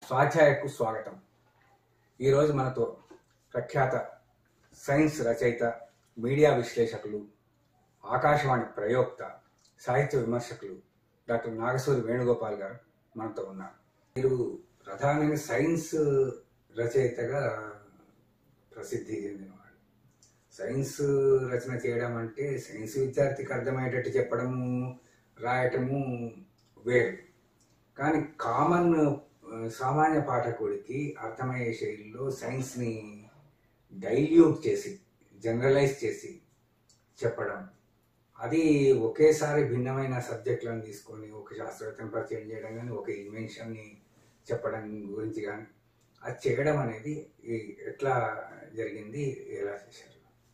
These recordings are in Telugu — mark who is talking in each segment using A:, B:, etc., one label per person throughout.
A: స్వాధ్యాయకు స్వాగతం ఈరోజు మనతో ప్రఖ్యాత సైన్స్ రచయిత మీడియా విశ్లేషకులు ఆకాశవాణి ప్రయోక్త సాహిత్య విమర్శకులు డాక్టర్ నాగసూరి వేణుగోపాల్ గారు మనతో ఉన్నారు మీరు ప్రధానంగా సైన్స్ రచయితగా ప్రసిద్ధి చెందినవాడు సైన్స్ రచన చేయడం అంటే సైన్స్ విద్యార్థికి అర్థమయ్యేటట్టు చెప్పడము రాయటము వేరు కానీ కామన్ ఆ, సామాన్య పాఠకుడికి అర్థమయ్యే శైలిలో సైన్స్ని డైల్యూట్ చేసి జనరలైజ్ చేసి చెప్పడం అది ఒకేసారి భిన్నమైన సబ్జెక్టులను తీసుకొని ఒక శాస్త్రవేత్తను పరిచయం చేయడం కానీ ఒక ఇన్వెన్షన్ని చెప్పడం గురించి కానీ అది చేయడం అనేది ఈ- ఎట్లా జరిగింది ఎలా చేశారు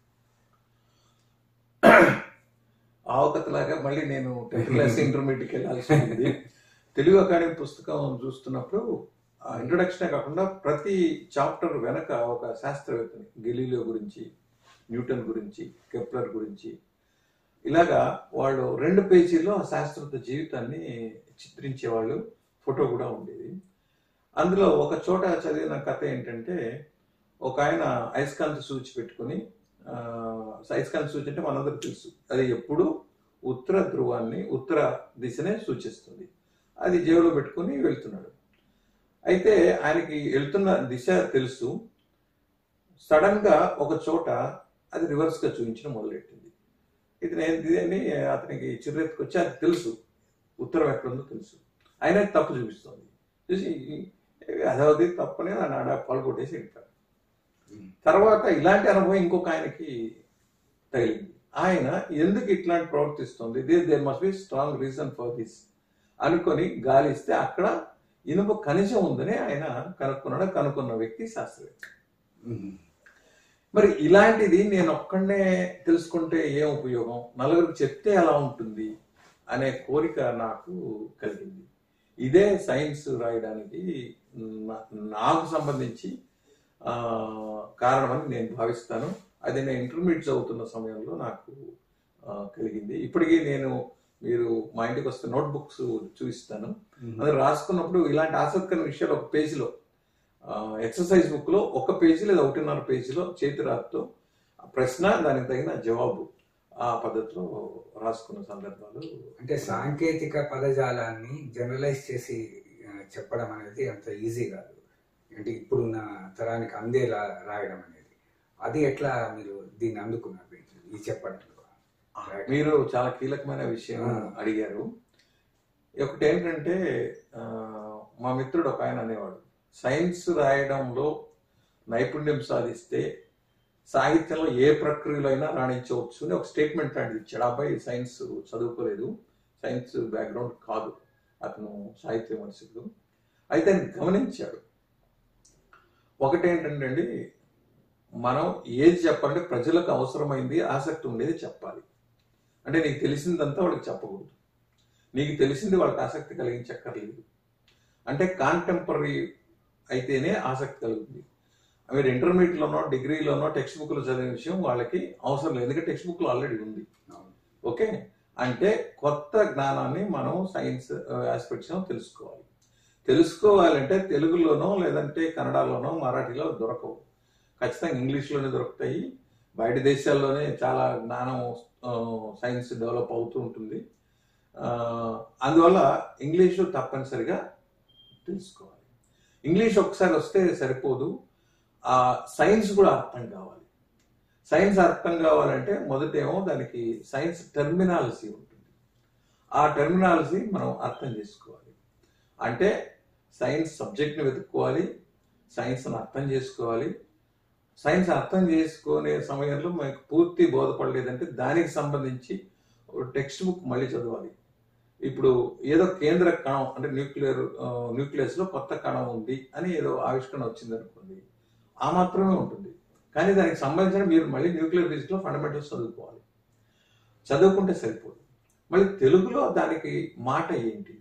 B: ఆవకతలాగా మళ్ళీ నేను టెన్త్ క్లాస్ ఇంటర్మీడియట్కి వెళ్ళాల్సి ఉంది తెలుగు అకాడమీ పుస్తకం చూస్తున్నప్పుడు ఇంట్రొడక్షనే కాకుండా ప్రతి చాప్టర్ వెనక ఒక శాస్త్రవేత్తని గెలీలియో గురించి న్యూటన్ గురించి కెప్లర్ గురించి ఇలాగా వాళ్ళు రెండు పేజీల్లో ఆ శాస్త్రవేత్త జీవితాన్ని చిత్రించేవాళ్ళు ఫోటో కూడా ఉండేది అందులో ఒక చోట చదివిన కథ ఏంటంటే ఒక ఆయన అయస్కాంత సూచి పెట్టుకుని ఆ, అయస్కాంత సూచి అంటే మనందరికి తెలుసు అది ఎప్పుడు ఉత్తర ధ్రువాన్ని ఉత్తర దిశనే సూచిస్తుంది అది జేబులో పెట్టుకుని వెళ్తున్నాడు అయితే ఆయనకి వెళ్తున్న దిశ తెలుసు సడన్ గా ఒక చోట అది రివర్స్ గా చూపించడం మొదలెట్టింది ఇది నేను ఇదని అతనికి చిరెత్తుకొచ్చి అది తెలుసు ఉత్తరం ఎక్కడుందో తెలుసు అయినా తప్పు చూపిస్తోంది చూసి అదవది తప్పని నాడ పాల్గొట్టేసి వెళ్ళిపోయాడు తర్వాత ఇలాంటి అనుభవం ఇంకొక ఆయనకి తగిలింది ఆయన ఎందుకు ఇట్లాంటి ప్రవర్తిస్తుంది there must be strong reason for this అనుకొని గాలిస్తే అక్కడ ఇనుప ఖనిజం ఉందని ఆయన కనుక్కున్నాడు కనుక్కున్న వ్యక్తి శాస్త్రవేత్త మరి ఇలాంటిది నేను ఒక్కడనే తెలుసుకుంటే ఏం ఉపయోగం నలుగురికి చెప్తే ఎలా ఉంటుంది అనే కోరిక నాకు కలిగింది ఇదే సైన్స్ రాయడానికి నా- నాకు సంబంధించి ఆ, కారణమని నేను భావిస్తాను అది నేను ఇంటర్మీడియట్ చదువుతున్న సమయంలో నాకు ఆ, కలిగింది ఇప్పటికీ నేను మీరు మా ఇంటికి వస్తే నోట్ బుక్స్ చూపిస్తాను అది రాసుకున్నప్పుడు ఇలాంటి ఆసక్తికరమైన విషయాలు ఒక పేజీలో ఎక్సర్సైజ్ బుక్ లో ఒక పేజీ లేదా ఒకటిన్నర పేజీలో చేతి రాతతో ఆ ప్రశ్న దానికి తగిన జవాబు ఆ పద్ధతిలో రాసుకున్న సందర్భాలు
A: అంటే సాంకేతిక పదజాలాన్ని జనరలైజ్ చేసి ఆ, చెప్పడం అనేది అంత ఈజీ కాదు అంటే ఇప్పుడున్న తరానికి అందేలా రాయడం అనేది అది ఎట్లా మీరు దీన్ని అందుకున్నారు ఈ చెప్పడంలో
B: మీరు చాలా కీలకమైన విషయం
A: ఆ.
B: అడిగారు ఒకటి ఏంటంటే ఆ, మా మిత్రుడు ఒక ఆయన అనేవాడు సైన్స్ రాయడంలో నైపుణ్యం సాధిస్తే సాహిత్యంలో ఏ ప్రక్రియలో అయినా రాణించవచ్చు అని ఒక స్టేట్మెంట్ లాంటిది ఇచ్చాడు ఆ అబ్బాయి సైన్స్ చదువుకోలేదు సైన్స్ బ్యాక్గ్రౌండ్ కాదు అతను సాహిత్య విమర్శకుడు అయితే ఆయన గమనించాడు ఒకటేంటంటే అండి మనం ఏది చెప్పాలంటే ప్రజలకు అవసరమైంది ఆసక్తి ఉండేది చెప్పాలి అంటే నీకు తెలిసిందంతా వాళ్ళకి చెప్పకూడదు నీకు తెలిసింది వాళ్ళకి ఆసక్తి కలిగించక్కర్లేదు అంటే కాంటెంపరీ అయితేనే ఆసక్తి కలుగుతుంది మీరు ఇంటర్మీడియట్లోనో డిగ్రీలోనో టెక్స్ట్ బుక్లో చదివిన విషయం వాళ్ళకి అవసరం లేదు ఎందుకంటే టెక్స్ట్ బుక్లో ఆల్రెడీ ఉంది
A: అవును.
B: ఓకే అంటే కొత్త జ్ఞానాన్ని మనం సైన్స్ ఆస్పెక్ట్స్ తెలుసుకోవాలి తెలుసుకోవాలంటే తెలుగులోనో లేదంటే కన్నడలోనో మరాఠీలో దొరకవు ఖచ్చితంగా ఇంగ్లీష్లోనే దొరుకుతాయి బయట దేశాల్లోనే చాలా జ్ఞానం ఆ, సైన్స్ డెవలప్ అవుతూ ఉంటుంది ఆ, అందువల్ల ఇంగ్లీషు తప్పనిసరిగా తెలుసుకోవాలి ఇంగ్లీష్ ఒకసారి వస్తే సరిపోదు ఆ సైన్స్ కూడా అర్థం కావాలి సైన్స్ అర్థం కావాలంటే మొదటేమో దానికి సైన్స్ టెర్మినాలజీ ఉంటుంది ఆ టెర్మినాలజీ మనం అర్థం చేసుకోవాలి అంటే సైన్స్ సబ్జెక్ట్ని వెతుక్కోవాలి సైన్స్ని అర్థం చేసుకోవాలి సైన్స్ అర్థం చేసుకునే సమయంలో మనకు పూర్తి బోధపడలేదంటే దానికి సంబంధించి టెక్స్ట్ బుక్ మళ్ళీ చదవాలి ఇప్పుడు ఏదో కేంద్ర కణం అంటే న్యూక్లియర్ న్యూక్లియస్ లో కొత్త కణం ఉంది అని ఏదో ఆవిష్కరణ వచ్చింది అనుకోండి ఆ మాత్రమే ఉంటుంది కానీ దానికి సంబంధించిన మీరు మళ్ళీ న్యూక్లియర్ ఫిజిక్స్ లో ఫండమెంటల్స్ చదువుకోవాలి చదువుకుంటే సరిపోదు మళ్ళీ తెలుగులో దానికి మాట ఏంటి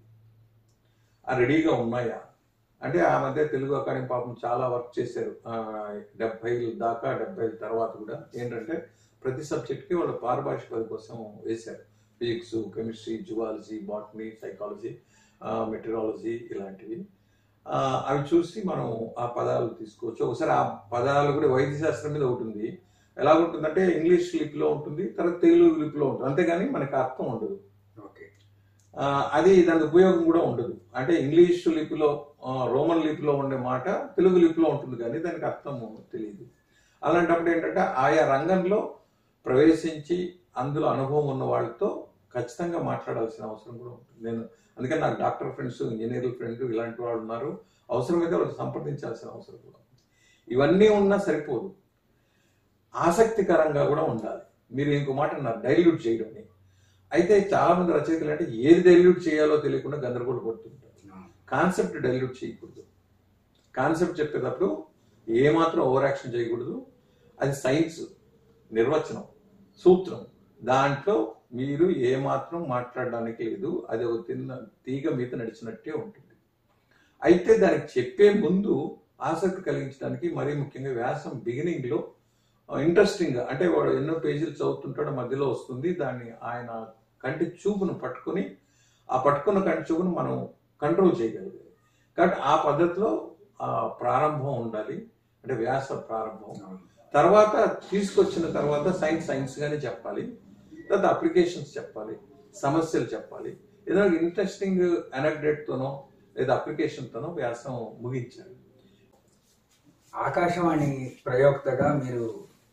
B: ఆ రెడీగా ఉన్నాయా అంటే ఆ మధ్య తెలుగు అకాడమీ పాపం చాలా వర్క్ చేశారు ఆ, డెబ్బై దాకా డెబ్బై తర్వాత కూడా ఏంటంటే ప్రతి సబ్జెక్ట్కి వాళ్ళ పారభాషిక పది కోసం వేశారు physics chemistry zoology botany psychology meteorology ఇలాంటివి ఆ, అవి చూసి మనం ఆ పదాలు తీసుకోవచ్చు ఒకసారి ఆ పదాలు కూడా వైద్య శాస్త్రం మీద ఒకటి ఉంది ఎలా ఉంటుందంటే ఇంగ్లీష్ లిపిలో ఉంటుంది తర్వాత తెలుగు లిపిలో ఉంటుంది అంతేగాని మనకి అర్థం ఉండదు
A: ఓకే
B: ఆ, అది దాని ఉపయోగం కూడా ఉండదు అంటే ఇంగ్లీష్ లిపిలో ఆ, రోమన్ లిపిలో ఉండే మాట తెలుగు లిపిలో ఉంటుంది కానీ దానికి అర్థం తెలియదు అలాంటప్పుడు ఏంటంటే ఆయా రంగంలో ప్రవేశించి అందులో అనుభవం ఉన్న వాళ్ళతో ఖచ్చితంగా మాట్లాడాల్సిన అవసరం కూడా ఉంటుంది నేను అందుకని నాకు డాక్టర్ ఫ్రెండ్స్ ఇంజనీర్ల ఫ్రెండ్ ఇలాంటి వాళ్ళు ఉన్నారు అవసరమైతే వాళ్ళు సంప్రదించాల్సిన అవసరం కూడా ఉంది. ఇవన్నీ ఉన్నా సరిపోదు ఆసక్తికరంగా కూడా ఉండాలి మీరు ఇంకో మాట అన్నారు డైల్యూట్ చేయడం అని. అయితే చాలా మంది రచయితలు అంటే ఏది డైల్యూట్ చేయాలో తెలియకుండా గందరగోళ పడుతుంటారు కాన్సెప్ట్ డైల్యూట్ చేయకూడదు కాన్సెప్ట్ చెప్పేటప్పుడు ఏమాత్రం ఓవర్ యాక్షన్ చేయకూడదు అది సైన్స్ నిర్వచనం సూత్రం దాంట్లో మీరు ఏమాత్రం మాట్లాడడానికి లేదు అది ఒక తిన్న తీగ మీద నడిచినట్టే ఉంటుంది అయితే దానికి చెప్పే ముందు ఆసక్తి కలిగించడానికి మరీ ముఖ్యంగా వ్యాసం బిగినింగ్ లో ఇంట్రెస్టింగ్ గా అంటే వాడు ఎన్నో పేజీలు చదువుతుంటాడో మధ్యలో వస్తుంది దాన్ని ఆయన కంటి చూపును పట్టుకొని ఆ పట్టుకున్న కంటి చూపును మనం కంట్రోల్ చేయగలిగాలి కాబట్టి ఆ పద్ధతిలో ఆ ప్రారంభం ఉండాలి అంటే వ్యాస ప్రారంభం తర్వాత తీసుకొచ్చిన తర్వాత సైన్స్ సైన్స్ గానే చెప్పాలి తర్వాత అప్లికేషన్స్ చెప్పాలి సమస్యలు చెప్పాలి ఏదైనా ఇంట్రెస్టింగ్ అనెక్డేట్ తోనో లేదా అప్లికేషన్ తోనో వ్యాసం ముగించాలి
A: ఆకాశవాణి ప్రయోక్తగా మీరు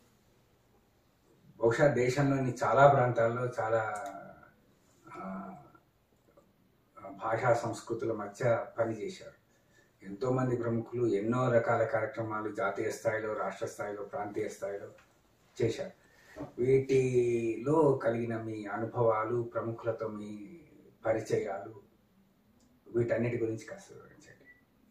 A: బహుశా దేశంలోని చాలా ప్రాంతాల్లో చాలా ఆ, భాషా సంస్కృతుల మధ్య పనిచేశారు ఎంతో మంది ప్రముఖులు ఎన్నో రకాల కార్యక్రమాలు జాతీయ స్థాయిలో రాష్ట్ర స్థాయిలో ప్రాంతీయ స్థాయిలో చేశారు వీటిలో కలిగిన మీ అనుభవాలు ప్రముఖులతో మీ పరిచయాలు వీటన్నిటి గురించి కాస్త వివరించండి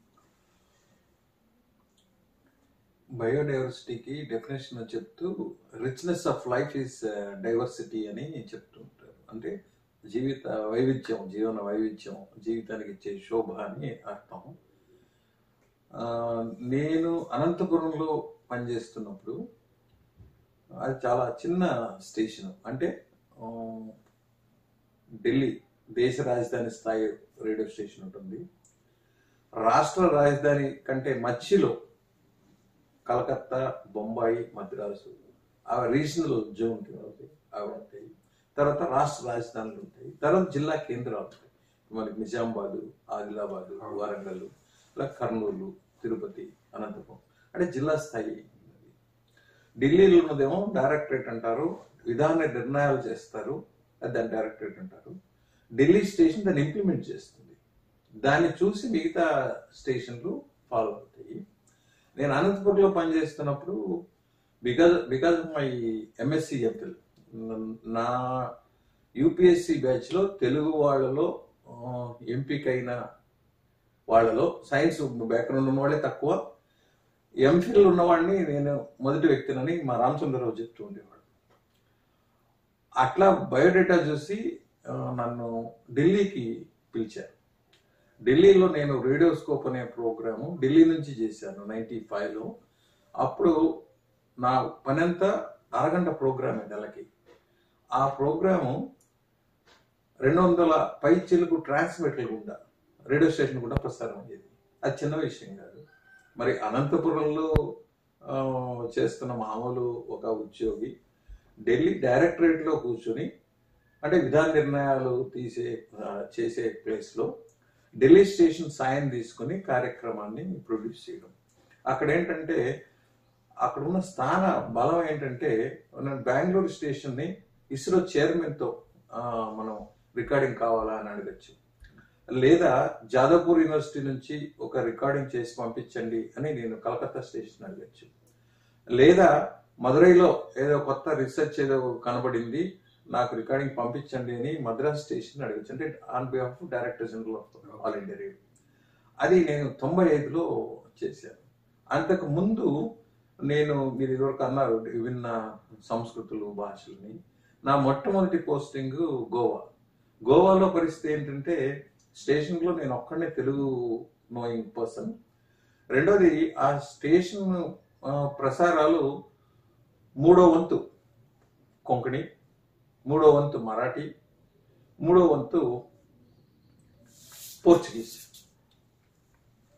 B: బయోడైవర్సిటీకి డెఫినేషన్ చెప్తూ richness of life is diversity అని చెప్తుంటారు అంటే జీవిత వైవిధ్యం జీవన వైవిధ్యం జీవితానికి ఇచ్చే శోభ అని అర్థం ఆ, నేను అనంతపురంలో పనిచేస్తున్నప్పుడు అది చాలా చిన్న స్టేషన్ అంటే ఆ, ఢిల్లీ దేశ రాజధాని స్థాయి రేడియో స్టేషన్ ఉంటుంది రాష్ట్ర రాజధాని కంటే మధ్యలో కలకత్తా బొంబాయి మద్రాసు ఆ రీజనల్ జోన్ అవి ఉంటాయి తర్వాత రాష్ట్ర రాజధానులు ఉంటాయి తర్వాత జిల్లా కేంద్రాలు ఉంటాయి మనకి నిజామాబాదు ఆదిలాబాదు వరంగల్ ఇలా కర్నూలు తిరుపతి అనంతపురం అంటే జిల్లా స్థాయి ఉన్నది. ఢిల్లీలో ఉన్నదేమో డైరెక్టరేట్ అంటారు విధాన నిర్ణయాలు చేస్తారు అది దాన్ని డైరెక్టరేట్ అంటారు ఢిల్లీ స్టేషన్ దాన్ని ఇంప్లిమెంట్ చేస్తుంది దాన్ని చూసి మిగతా స్టేషన్లు ఫాలో అవుతాయి నేను అనంతపురంలో పనిచేస్తున్నప్పుడు because because of my MSc MPhil నా యూపీఎస్సి బ్యాచ్ లో తెలుగు వాళ్ళలో ఆ, ఎంపికైన వాళ్ళలో సైన్స్ బ్యాక్గ్రౌండ్ ఉన్న వాళ్ళే తక్కువ ఎంఫిల్ ఉన్నవాడిని నేను మొదటి వ్యక్తినని మా రామచంద్రరావు చెప్తూ ఉండేవాడు అట్లా బయోడేటా చూసి ఆ, నన్ను ఢిల్లీకి పిలిచారు ఢిల్లీలో నేను రేడియోస్కోప్ అనే ప్రోగ్రాము ఢిల్లీ నుంచి చేశాను నైన్టీ ఫైవ్లో అప్పుడు నా పని అంతా అరగంట ప్రోగ్రామే నెలకి ఆ ప్రోగ్రాము రెండు వందల పై చిలుకు ట్రాన్స్మిటర్లు గుండా రేడియో స్టేషన్ కూడా ప్రసారం అయ్యేది అది చిన్న విషయం కాదు మరి అనంతపురంలో ఆ, చేస్తున్న మామూలు ఒక ఉద్యోగి ఢిల్లీ డైరెక్టరేట్లో కూర్చుని అంటే విధాన నిర్ణయాలు తీసే ఆ, చేసే ప్లేస్లో ఢిల్లీ స్టేషన్ సాయం తీసుకుని కార్యక్రమాన్ని ప్రొడ్యూస్ చేయడం అక్కడ ఏంటంటే అక్కడ ఉన్న స్థాన బలం ఏంటంటే నేను బెంగళూరు స్టేషన్ని ఇస్రో చైర్మన్తో ఆ, మనం రికార్డింగ్ కావాలా అని అడగచ్చు లేదా జాదవ్పూర్ యూనివర్సిటీ నుంచి ఒక రికార్డింగ్ చేసి పంపించండి అని నేను కలకత్తా స్టేషన్ అడగచ్చు లేదా మదురైలో ఏదో కొత్త రీసెర్చ్ ఏదో కనబడింది నాకు రికార్డింగ్ పంపించండి అని మద్రాస్ స్టేషన్ అడగచ్చు అంటే on behalf director general of All India Radio అది నేను తొంభై ఐదులో చేశాను అంతకు ముందు నేను మీరు ఇదివరకు అన్నారు విభిన్న సంస్కృతులు భాషలని నా మొట్టమొదటి పోస్టింగ్ గోవా గోవాలో పరిస్థితి ఏంటంటే స్టేషన్లో నేను ఒక్కడనే తెలుగు నోయింగ్ పర్సన్ రెండోది ఆ స్టేషన్ ఆ, ప్రసారాలు మూడో వంతు కొంకణి మూడో వంతు మరాఠీ మూడో వంతు పోర్చుగీస్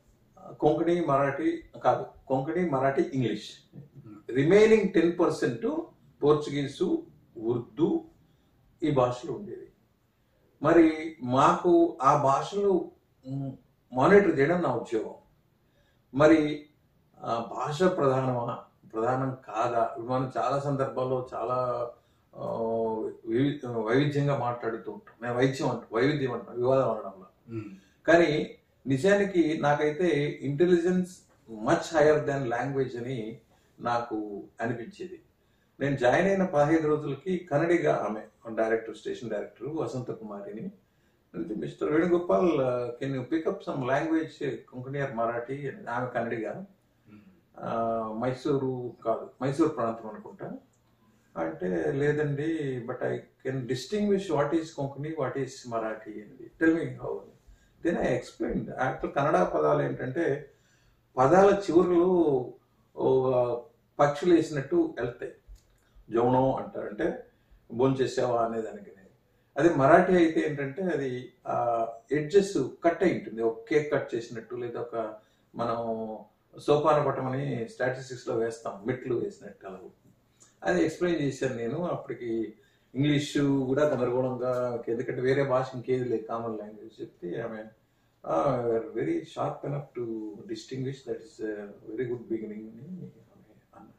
B: కొంకణి మరాఠీ కాదు Konkani Marathi English remaining ten percent Portuguese Urdu ఈ భాషలు ఉండేవి మరి మాకు ఆ భాషలు మానిటర్ చేయడం నా ఉద్యోగం మరి ఆ భాష ప్రధానమా ప్రధానం కాదా మనం చాలా సందర్భాల్లో చాలా ఆ, వివి- వైవిధ్యంగా మాట్లాడుతూ ఉంటాం నేను వైద్యం అంట వైవిధ్యం అంటాం వివాదం అనడంలో
A: ఉమ్,
B: కానీ నిజానికి నాకైతే intelligence much higher than language అని నాకు అనిపించేది నేను జాయిన్ అయిన పదహైదు రోజులకి కన్నడిగా ఆమె డైరెక్టర్ స్టేషన్ డైరెక్టర్ వసంత కుమారిని mister Venugopal can you pick up some language Konkani or Marathi అని ఆమె కన్నడిగా
A: ఉమ్,
B: ఆ, మైసూరు కాదు మైసూరు ప్రాంతం అనుకుంటా అంటే లేదండి but I can distinguish what is Konkani what is Marathi అండి tell me how then I explain actual Kannada పదాలు ఏంటంటే పదాల చివరలు ఓ, పక్షులు వేసినట్టు వెళ్తాయి జౌనం అంటారు అంటే భోంచేసావా అనే దానికి అదే మరాఠీ అయితే ఏంటంటే అది ఎడ్జెస్ కట్ అయి ఉంటుంది ఒక కేక్ కట్ చేసినట్టు లేదా ఒక మనం సోపాన పటమని స్టాటిస్టిక్స్ లో వేస్తాం మెట్లు వేసినట్టు అలా అది ఎక్స్ప్లెయిన్ చేశాను నేను అప్పటికి ఇంగ్లీషు కూడా గందరగోళంగా ఎందుకంటే వేరే భాష ఇంకేది లేదు కామన్ లాంగ్వేజ్ చెప్తే ఆమె very sharp enough to distinguish that is very good beginning అని ఆమె అన్నారు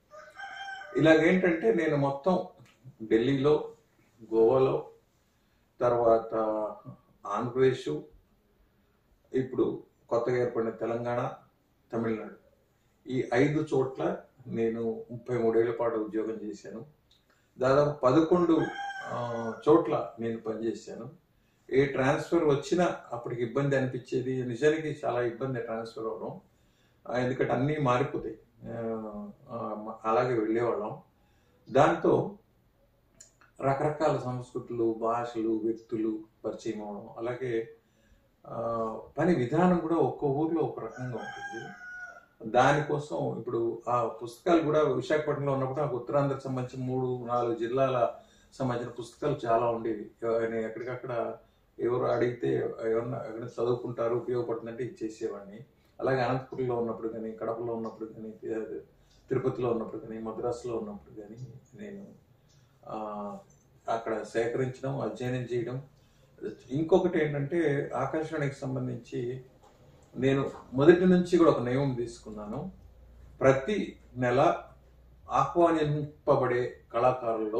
B: ఇలాగేంటంటే నేను మొత్తం ఢిల్లీలో గోవాలో తర్వాత ఆంధ్రప్రదేశ్ ఇప్పుడు కొత్తగా ఏర్పడిన తెలంగాణ తమిళనాడు ఈ ఐదు చోట్ల నేను ముప్పై మూడేళ్ల పాటు ఉద్యోగం చేశాను దాదాపు పదకొండు ఆ, చోట్ల నేను పనిచేశాను ఏ ట్రాన్స్ఫర్ వచ్చినా అప్పటికి ఇబ్బంది అనిపించేది నిజానికి చాలా ఇబ్బంది ట్రాన్స్ఫర్ అవ్వడం ఆ, ఎందుకంటే అన్నీ మారిపోతాయి ఆ, ఆ, అలాగే వెళ్ళేవాళ్ళం దాంతో రకరకాల సంస్కృతులు భాషలు వ్యక్తులు పరిచయం అవడం అలాగే ఆ, పని విధానం కూడా ఒక్కో ఊర్లో ఒక రకంగా ఉంటుంది దానికోసం ఇప్పుడు ఆ పుస్తకాలు కూడా విశాఖపట్నంలో ఉన్నప్పుడు నాకు ఉత్తరాంధ్రకు సంబంధించిన మూడు నాలుగు జిల్లాల సంబంధించిన పుస్తకాలు చాలా ఉండేవి నేను ఎక్కడికక్కడ ఎవరు అడిగితే ఎవరన్నా ఎక్కడ చదువుకుంటారు ఉపయోగపడుతుందంటే ఇచ్చేసేవాడిని అలాగే అనంతపురంలో ఉన్నప్పుడు కానీ కడపలో ఉన్నప్పుడు కానీ తి- తిరుపతిలో ఉన్నప్పుడు కానీ మద్రాసులో ఉన్నప్పుడు కానీ నేను ఆ, అక్కడ సేకరించడం అధ్యయనం చేయడం ఇంకొకటి ఏంటంటే ఆకాశవాణికి సంబంధించి నేను మొదటి నుంచి కూడా ఒక నియమం తీసుకున్నాను ప్రతి నెల ఆహ్వానింపబడే కళాకారుల్లో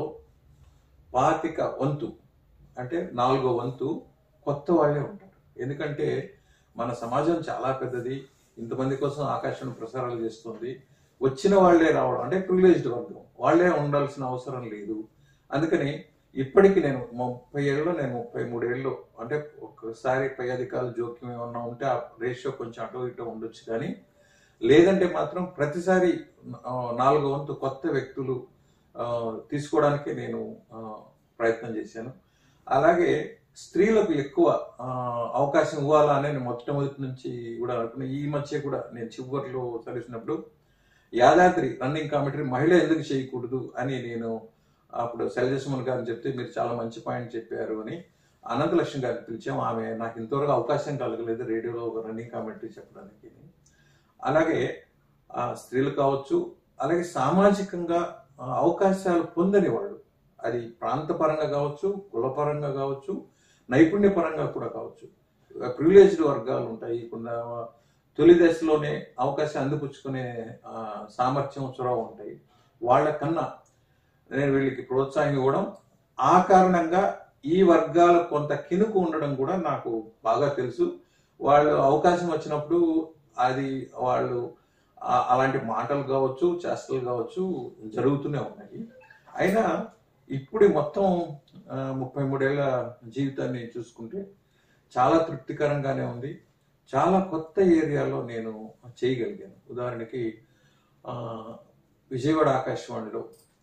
B: పాతిక వంతు అంటే నాలుగో వంతు కొత్త వాళ్ళే ఉంటారు ఎందుకంటే మన సమాజం చాలా పెద్దది ఇంతమంది కోసం ఆకాశవాణి ప్రసారాలు చేస్తుంది వచ్చిన వాళ్ళే రావడం అంటే ప్రివిలేజ్డ్ వర్గం వాళ్ళే ఉండాల్సిన అవసరం లేదు అందుకని ఇప్పటికి నేను ముప్పై ఏళ్ళలో నేను ముప్పై మూడేళ్ళు అంటే ఒక్కసారి పై అధికారులు జోక్యం ఏమన్నా ఉంటే ఆ రేషియో కొంచెం అటు ఇటు ఉండొచ్చు కానీ లేదంటే మాత్రం ప్రతిసారి ఆ, నాలుగో వంతు కొత్త వ్యక్తులు ఆ, తీసుకోవడానికి నేను ఆ, ప్రయత్నం చేశాను అలాగే స్త్రీలకు ఎక్కువ ఆ, అవకాశం ఇవ్వాలా అని నేను మొట్టమొదటి నుంచి కూడా అనుకున్నా ఈ మధ్య కూడా నేను చివరిలో చదివినప్పుడు యాదాద్రి రన్నింగ్ కామెంటరీ మహిళ ఎందుకు చేయకూడదు అని నేను అప్పుడు శైలజసుమన్ గారిని చెప్తే మీరు చాలా మంచి పాయింట్ చెప్పారు అని అనంతలక్ష్మి గారిని పిలిచాం ఆమె నాకు ఇంతవరకు అవకాశం కలగలేదు రేడియోలో ఒక రన్నింగ్ కామెంటరీ చెప్పడానికి అలాగే ఆ, స్త్రీలు కావచ్చు అలాగే సామాజికంగా ఆ, అవకాశాలు పొందని వాళ్ళు అది ప్రాంతపరంగా కావచ్చు కులపరంగా కావచ్చు నైపుణ్యపరంగా కూడా కావచ్చు ప్రివిలేజ్డ్ వర్గాలు ఉంటాయి కొంత తొలి దశలోనే అవకాశం అందిపుచ్చుకునే ఆ, సామర్థ్యం చొరవ ఉంటాయి వాళ్ళకన్నా నేను వీళ్ళకి ప్రోత్సాహం ఇవ్వడం ఆ కారణంగా ఈ వర్గాల కొంత కినుకు ఉండడం కూడా నాకు బాగా తెలుసు వాళ్ళు అవకాశం వచ్చినప్పుడు అది వాళ్ళు ఆ- అలాంటి మాటలు కావచ్చు చేష్టలు కావచ్చు జరుగుతూనే ఉన్నాయి అయినా ఇప్పుడు మొత్తం ఆ, ముప్పై మూడేళ్ల జీవితాన్ని చూసుకుంటే చాలా తృప్తికరంగానే ఉంది చాలా కొత్త ఏరియాలో నేను చేయగలిగాను ఉదాహరణకి ఆ, విజయవాడ ఆకాశవాణిలో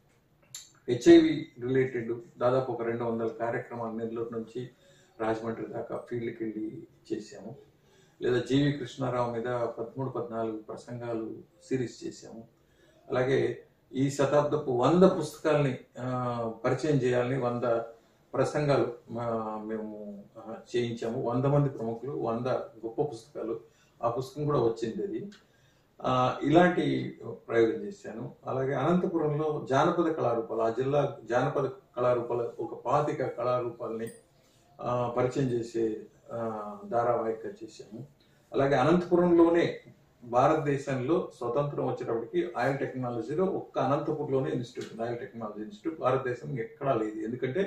B: హెచ్ఐవి రిలేటెడ్ దాదాపు ఒక రెండు వందల కార్యక్రమాలు నెల్లూరు నుంచి రాజమండ్రి దాకా ఫీల్డ్కి వెళ్ళి చేశాము లేదా జీవి కృష్ణారావు మీద పదమూడు పద్నాలుగు ప్రసంగాలు సిరీస్ చేశాము అలాగే ఈ శతాబ్దపు వంద పుస్తకాల్ని ఆ, పరిచయం చేయాలని వంద ప్రసంగాలు ఆ, మేము ఆ, చేయించాము వంద మంది ప్రముఖులు వంద గొప్ప పుస్తకాలు ఆ పుస్తకం కూడా వచ్చింది అది ఆ, ఇలాంటి ప్రయోగం చేశాను అలాగే అనంతపురంలో జానపద కళారూపాలు ఆ జిల్లా జానపద కళారూపాల ఒక పాతిక కళారూపాలని ఆ, పరిచయం చేసే ఆ, ధారావాహిక చేశాము అలాగే అనంతపురంలోనే భారతదేశంలో స్వతంత్రం వచ్చేటప్పటికి ఆయిల్ టెక్నాలజీలో ఒక్క అనంతపురంలోనే ఇన్స్టిట్యూట్ ఉంది, ఆయిల్ టెక్నాలజీ ఇన్స్టిట్యూట్ భారతదేశం ఎక్కడా లేదు ఎందుకంటే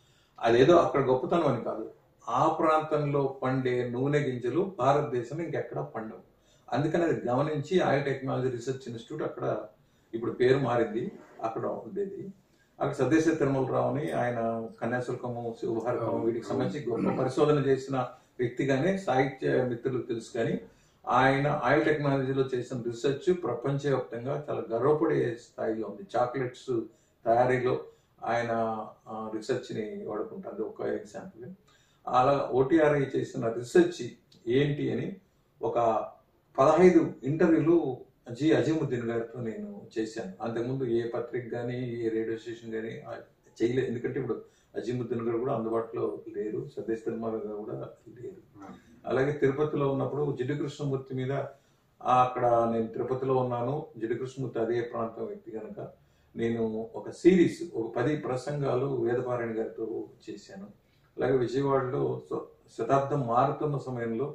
B: అదేదో అక్కడ గొప్పతనం అని కాదు ఆ ప్రాంతంలో పండే నూనె గింజలు భారతదేశంలో ఇంకెక్కడ పండవు అందుకని అది గమనించి ఆయిల్ టెక్నాలజీ రీసెర్చ్ ఇన్స్టిట్యూట్ అక్కడ ఇప్పుడు పేరు మారింది అక్కడ ఉండేది అక్కడ సదేశ తిరుమలరావు అని ఆయన కన్యాశుల్కము శివభారతము వీటికి సంబంధించి గొప్ప పరిశోధన చేసిన వ్యక్తిగానే సాహిత్య మిత్రులకు తెలుసు కానీ ఆయన ఆయిల్ టెక్నాలజీలో చేసిన రీసెర్చ్ ప్రపంచవ్యాప్తంగా చాలా గర్వపడే స్థాయిలో ఉంది చాక్లెట్స్ తయారీలో ఆయన రీసెర్చ్ ని వాడుకుంటారు అది ఒక ఎగ్జాంపుల్ అలా ఓటీఆర్ఐ చేసిన రీసెర్చ్ ఏంటి అని ఒక పదహైదు ఇంటర్వ్యూలు జి అజీముద్దీన్ గారితో నేను చేశాను అంతకుముందు ఏ పత్రిక కానీ ఏ రేడియో స్టేషన్ కానీ చేయలేదు ఎందుకంటే ఇప్పుడు అజీముద్దీన్ గారు కూడా అందుబాటులో లేరు సతీష్ తిరుమల గారు కూడా లేరు అలాగే తిరుపతిలో ఉన్నప్పుడు జిడ్డు కృష్ణమూర్తి మీద ఆ అక్కడ నేను తిరుపతిలో ఉన్నాను జిడ్డు కృష్ణమూర్తి అదే ప్రాంతం వ్యక్తి కనుక నేను ఒక సిరీస్ ఒక పది ప్రసంగాలు వేదపారాయణ గారితో చేశాను అలాగే విజయవాడలో శ- శతాబ్దం మారుతున్న సమయంలో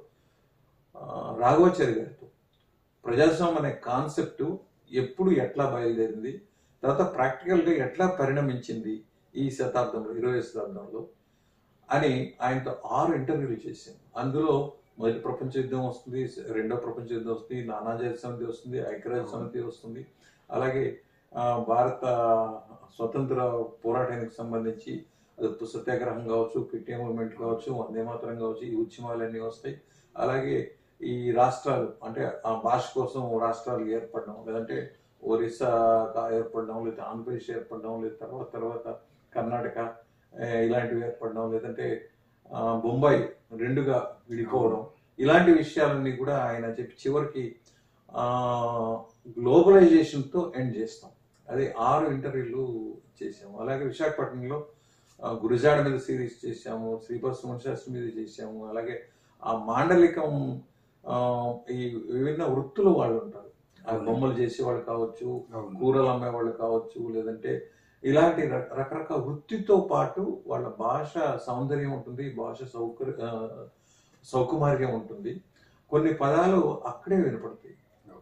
B: ఆ, రాఘవాచారి గారితో ప్రజాస్వామ్యం అనే కాన్సెప్ట్ ఎప్పుడు ఎట్లా బయలుదేరింది తర్వాత ప్రాక్టికల్గా ఎట్లా పరిణమించింది ఈ శతాబ్దంలో ఇరవై శతాబ్దంలో అని ఆయనతో ఆరు ఇంటర్వ్యూలు చేశాను అందులో మొదటి ప్రపంచ యుద్ధం వస్తుంది రెండో ప్రపంచ యుద్ధం వస్తుంది నానాజాతి సమితి వస్తుంది ఐక్యరాజ్య సమితి వస్తుంది అలాగే ఆ, భారత స్వతంత్ర పోరాటానికి సంబంధించి అది ఉప్పు సత్యాగ్రహం కావచ్చు క్విట్ మూవ్మెంట్ కావచ్చు వందే మాతరం కావచ్చు ఈ ఉద్యమాలన్నీ వస్తాయి అలాగే ఈ రాష్ట్రాలు అంటే ఆ భాష కోసం రాష్ట్రాలు ఏర్పడడం లేదంటే ఒరిస్సా కా- ఏర్పడడం లేదా ఆంధ్రప్రదేశ్ ఏర్పడడం లేదా తర్వాత తర్వాత కర్ణాటక ఆ, ఇలాంటివి ఏర్పడడం లేదంటే ఆ, బొంబాయి రెండుగా విడిపోవడం ఇలాంటి విషయాలన్నీ కూడా ఆయన చెప్పి చివరికి గ్లోబలైజేషన్ తో ఎండ్ చేస్తాం అది ఆరు ఇంటర్వ్యూలు చేసాము అలాగే విశాఖపట్నంలో ఆ, గురుజాడ మీద సిరీస్ చేశాము శ్రీపతి శాస్త్రి మీద చేశాము అలాగే ఆ మాండలికం ఆ, ఈ విభిన్న వృత్తుల వాళ్ళు ఉంటారు ఆ
A: అవును.
B: బొమ్మలు చేసేవాళ్ళు కావచ్చు
A: అవును
B: కూరలు అమ్మేవాళ్ళు కావచ్చు లేదంటే ఇలాంటి రక- రకరకాల వృత్తితో పాటు వాళ్ళ భాష సౌందర్యం ఉంటుంది భాష సౌకర్య ఆ, సౌకుమార్యం ఉంటుంది కొన్ని పదాలు అక్కడే వినపడతాయి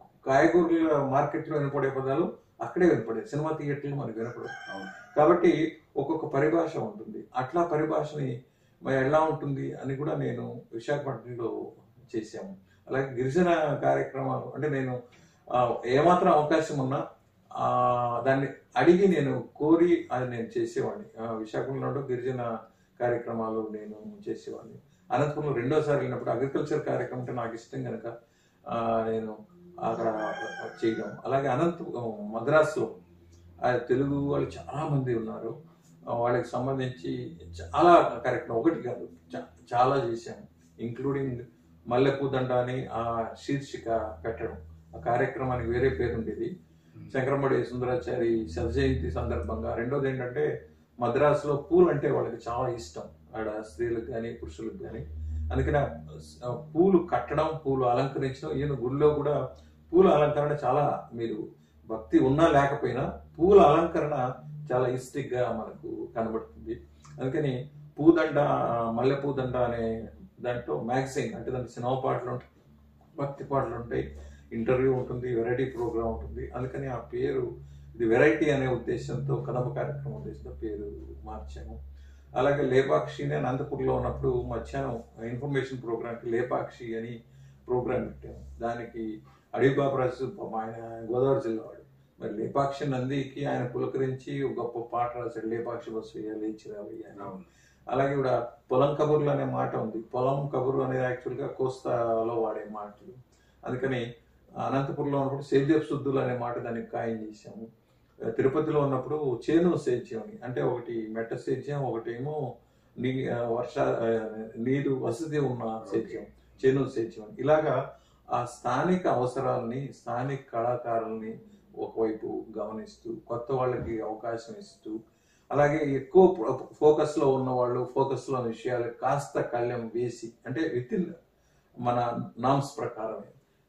B: కాయగూరల మార్కెట్లో వినపడే పదాలు అక్కడే వినపడేది సినిమా థియేటర్లు మనకు వినపడవు
A: అవును
B: కాబట్టి ఒక్కొక్క పరిభాష ఉంటుంది అట్లా పరిభాషని మరి ఎలా ఉంటుంది అని కూడా నేను విశాఖపట్నంలో చేశాము అలాగే గిరిజన కార్యక్రమాలు అంటే నేను ఆ, ఏమాత్రం అవకాశం ఉన్నా ఆ, దాన్ని అడిగి నేను కోరి అది నేను చేసేవాడిని ఆ, విశాఖపట్నంలో గిరిజన కార్యక్రమాలు నేను చేసేవాడిని అనంతపురంలో రెండోసారి వెళ్ళినప్పుడు అగ్రికల్చర్ కార్యక్రమం అంటే నాకు ఇష్టం కనుక ఆ, నేను అక్కడ చేయడం అలాగే అనంత మద్రాసులో ఆ తెలుగు వాళ్ళు చాలా మంది ఉన్నారు ఆ, వాళ్ళకి సంబంధించి చాలా కార్యక్రమం ఒకటి కాదు చా- చాలా చేశాము ఇంక్లూడింగ్ మల్లెపూ దండ అని ఆ శీర్షిక పెట్టడం ఆ కార్యక్రమానికి వేరే పేరు ఉండేది శంకరమడి సుందరాచారి శత జయంతి సందర్భంగా రెండోది ఏంటంటే మద్రాసులో పూలు అంటే వాళ్ళకి చాలా ఇష్టం ఆడ స్త్రీలకు కానీ పురుషులకు కానీ అందుకని ఆ పూలు కట్టడం పూలు అలంకరించడం ఈయన గుడిలో కూడా పూల అలంకరణ చాలా మీరు భక్తి ఉన్నా లేకపోయినా పూల అలంకరణ చాలా ఇస్టిక్ గా మనకు కనబడుతుంది అందుకని పూదండ మల్లె పూదండ అనే దాంట్లో మ్యాగజైన్ అంటే దాంట్లో సినిమా పాటలు ఉంటాయి భక్తి పాటలు ఉంటాయి ఇంటర్వ్యూ ఉంటుంది వెరైటీ ప్రోగ్రామ్ ఉంటుంది అందుకని ఆ పేరు ఇది వెరైటీ అనే ఉద్దేశంతో కదమ కార్యక్రమం ఉద్దేశంతో పేరు మార్చాము అలాగే లేపాక్షి నేను అనంతపూర్లో ఉన్నప్పుడు మధ్యాహ్నం ఇన్ఫర్మేషన్ ప్రోగ్రామ్కి లేపాక్షి అని ప్రోగ్రామ్ పెట్టాము దానికి అడవి బాబరాజు పాపం ఆయన గోదావరి జిల్లా వాడు మరి లేపాక్షి నందికి ఆయన పులకరించి ఒక గొప్ప పాట రాశాడు లేపాక్షి బస్సు వేయాలి లేచి రావాలి అని
A: అవును
B: అలాగే కూడా పొలం కబుర్లు అనే మాట ఉంది పొలం కబుర్లు అనేది యాక్చువల్గా కోస్తాలో వాడే మాటలు అందుకని అనంతపురంలో ఉన్నప్పుడు సేద్యపు శుద్ధులు అనే మాట దానికి ఖాయం చేశాము తిరుపతిలో ఉన్నప్పుడు చేను సేద్యం అని అంటే ఒకటి మెట్ట సేద్యం ఒకటేమో నీ ఆ, వర్ష ఆ, నీరు వసతి ఉన్న సేద్యం చేను సేద్యం అని ఇలాగా ఆ స్థానిక అవసరాలని స్థానిక కళాకారుల్ని ఒకవైపు గమనిస్తూ కొత్త వాళ్ళకి అవకాశం ఇస్తూ అలాగే ఎక్కువ ఫోకస్ లో ఉన్న వాళ్ళు ఫోకస్ లో విషయాలు కాస్త కళ్యం వేసి అంటే విత్ ఇన్ మన నామ్స్ ప్రకారమే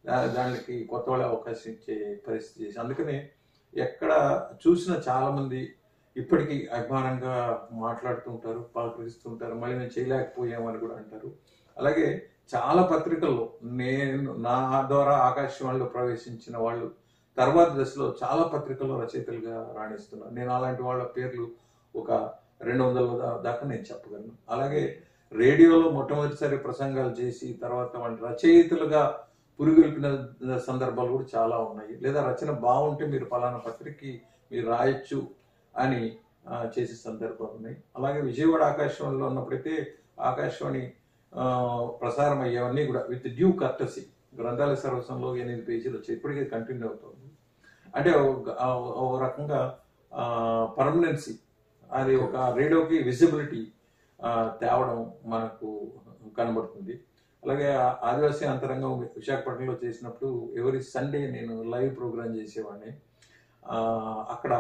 B: దా- దానికి కొత్త వాళ్ళ అవకాశం ఇచ్చే పరిస్థితి చేసి అందుకనే ఎక్కడ చూసిన చాలా మంది ఇప్పటికీ అభిమానంగా మాట్లాడుతుంటారు పలకరిస్తుంటారు మళ్ళీ మేము చేయలేకపోయామని కూడా అంటారు అలాగే చాలా పత్రికల్లో నేను నా ద్వారా ఆకాశవాణిలో ప్రవేశించిన వాళ్ళు తర్వాత దశలో చాలా పత్రికల్లో రచయితలుగా రాణిస్తున్నారు నేను అలాంటి వాళ్ళ పేర్లు ఒక రెండు వందల దా- దాకా నేను చెప్పగలను అలాగే రేడియోలో మొట్టమొదటిసారి ప్రసంగాలు చేసి తర్వాత వాళ్ళ రచయితలుగా పురుగొల్పిన సందర్భాలు కూడా చాలా ఉన్నాయి లేదా రచన బాగుంటే మీరు పలానా పత్రికకి మీరు రాయొచ్చు అని ఆ, చేసే సందర్భాలు ఉన్నాయి అలాగే విజయవాడ ఆకాశవాణిలో ఉన్నప్పుడైతే ఆకాశవాణి ఆ, ప్రసారం అయ్యేవన్నీ కూడా విత్ డ్యూ కర్టసీ గ్రంథాల సర్వసంలో ఎనిమిది పేజీలు వచ్చాయి ఇప్పటికీ కంటిన్యూ అవుతుంది అంటే ఒక- ఆ, ఒక రకంగా పర్మనెన్సీ అది ఒక రేడియోకి విజిబిలిటీ తేవడం మనకు కనబడుతుంది అలాగే ఆ ఆదివాసీ అంతరంగం విశాఖపట్నంలో చేసినప్పుడు ఎవరి సండే నేను లైవ్ ప్రోగ్రామ్ చేసేవాడిని ఆ, అక్కడ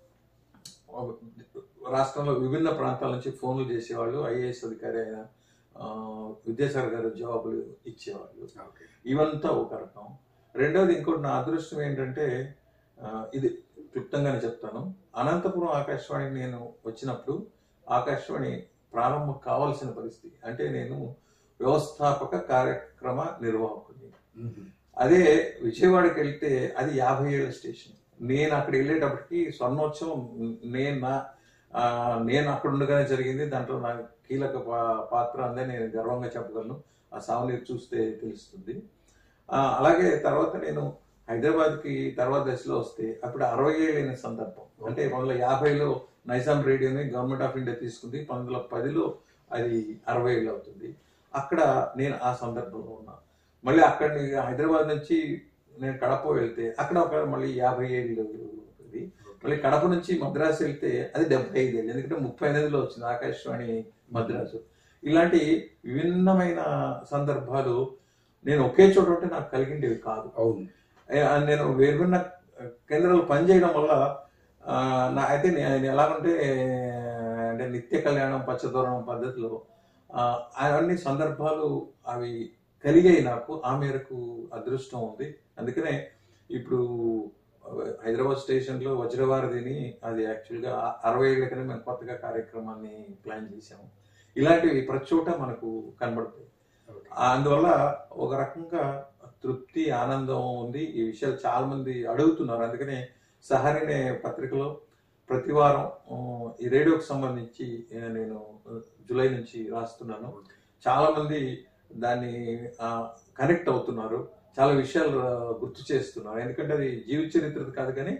B: రాష్ట్రంలో విభిన్న ప్రాంతాల నుంచి ఫోన్లు చేసేవాళ్ళు ఐఏఎస్ అధికారి అయిన ఆ, విద్యాసాగర్ గారు జవాబులు ఇచ్చేవాళ్ళు
A: ఓకే
B: ఇవంతా ఒక రకం రెండవది ఇంకోటి నా అదృష్టం ఏంటంటే ఆ, ఇది క్లుప్తంగానే చెప్తాను అనంతపురం ఆకాశవాణి నేను వచ్చినప్పుడు ఆకాశవాణి ప్రారంభం కావాల్సిన పరిస్థితి అంటే నేను వ్యవస్థాపక కార్యక్రమ నిర్వాహకుడిని అదే విజయవాడకి వెళ్తే అది యాభై ఏళ్ళ స్టేషన్ నేను అక్కడ వెళ్ళేటప్పటికి స్వర్ణోత్సవం నేను నా ఆ, నేను అక్కడ ఉండగానే జరిగింది దాంట్లో నా కీలక పా- పాత్ర అందే నేను గర్వంగా చెప్పగలను ఆ సావనీరు చూస్తే తెలుస్తుంది ఆ, అలాగే తర్వాత నేను హైదరాబాద్కి తర్వాత దశలో వస్తే అప్పుడు అరవై ఏళ్ళైన సందర్భం అంటే పంతొమ్మిది వందల యాభైలో నైజాం రేడియోని గవర్నమెంట్ ఆఫ్ ఇండియా తీసుకుంది పంతొమ్మిది వందల పదిలో అది అరవై ఏళ్ళు అవుతుంది అక్కడ నేను ఆ సందర్భంలో ఉన్నా మళ్ళీ అక్కడ నుంచి హైదరాబాద్ నుంచి నేను కడప వెళ్తే అక్కడ ఒక మళ్ళీ యాభై ఏళ్ళు ఇది మళ్ళీ కడప నుంచి మద్రాసు వెళ్తే అది డెబ్బై ఐదు ఏళ్ళు ఎందుకంటే ముప్పై ఎనిమిదిలో వచ్చింది ఆకాశవాణి మద్రాసు ఇలాంటి విభిన్నమైన సందర్భాలు నేను ఒకే చోట ఉంటే నాకు కలిగిండేవి కాదు
A: అవును
B: ఏ, ఆ, నేను వేరున్న కేంద్రాలు పనిచేయడం వల్ల ఆ, నా అయితే నేను ఎలాగంటే అంటే నిత్య కళ్యాణం పచ్చదోరణం పద్ధతిలో ఆ, అవన్నీ సందర్భాలు అవి కలిగాయి నాకు ఆ మేరకు అదృష్టం ఉంది అందుకనే ఇప్పుడు హైదరాబాద్ స్టేషన్లో వజ్రవారధిని అది యాక్చువల్గా అరవై ఏళ్ళ కింద మేము కొత్తగా కార్యక్రమాన్ని ప్లాన్ చేసాము ఇలాంటివి ప్రతి చోట మనకు కనబడతాయి
A: ఓకే.
B: అందువల్ల ఒక రకంగా తృప్తి ఆనందం ఉంది ఈ విషయాలు చాలా మంది అడుగుతున్నారు అందుకనే సహరి అనే పత్రికలో ప్రతి వారం ఆ, ఈ రేడియోకి సంబంధించి ఆ, నేను ఆ, జూలై నుంచి రాస్తున్నాను
A: ఓకే.
B: చాలా మంది దాన్ని కనెక్ట్ అవుతున్నారు చాలా విషయాలు ఆ, గుర్తు చేస్తున్నారు ఎందుకంటే అది జీవిత చరిత్రది కాదు కానీ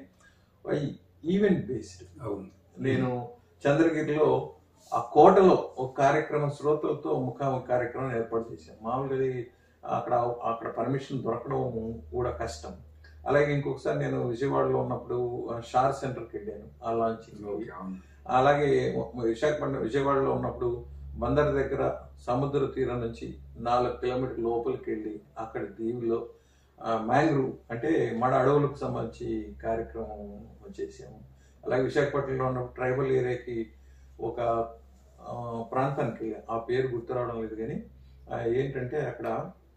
B: ఈవెంట్ బేస్డ్
A: అవును
B: నేను చంద్రగిరిలో ఆ కోటలో ఒక కార్యక్రమం శ్రోతలతో ముఖాముఖి కార్యక్రమం ఏర్పాటు చేశాను మామూలుగా ఇది అక్కడ అక్కడ పర్మిషన్ దొరకడం కూడా కష్టం అలాగే ఇంకొకసారి నేను విజయవాడలో ఉన్నప్పుడు ఆ, షార్ సెంటర్కి వెళ్ళాను ఆ లాంచింగ్
A: ఓకే అవును
B: అలాగే విశాఖపట్నం విజయవాడలో ఉన్నప్పుడు బందర్ దగ్గర సముద్ర తీరం నుంచి నాలుగు కిలోమీటర్ లోపలికి వెళ్ళి అక్కడ దీవిలో మ్యాంగ్రూవ్ అంటే మడ అడవులకు సంబంధించి కార్యక్రమం చేసాము అలాగే విశాఖపట్నంలో ఉన్న ట్రైబల్ ఏరియాకి ఒక ఆ, ప్రాంతానికి వెళ్ళి ఆ పేరు గుర్తు రావడం లేదు కానీ ఆ, ఏంటంటే అక్కడ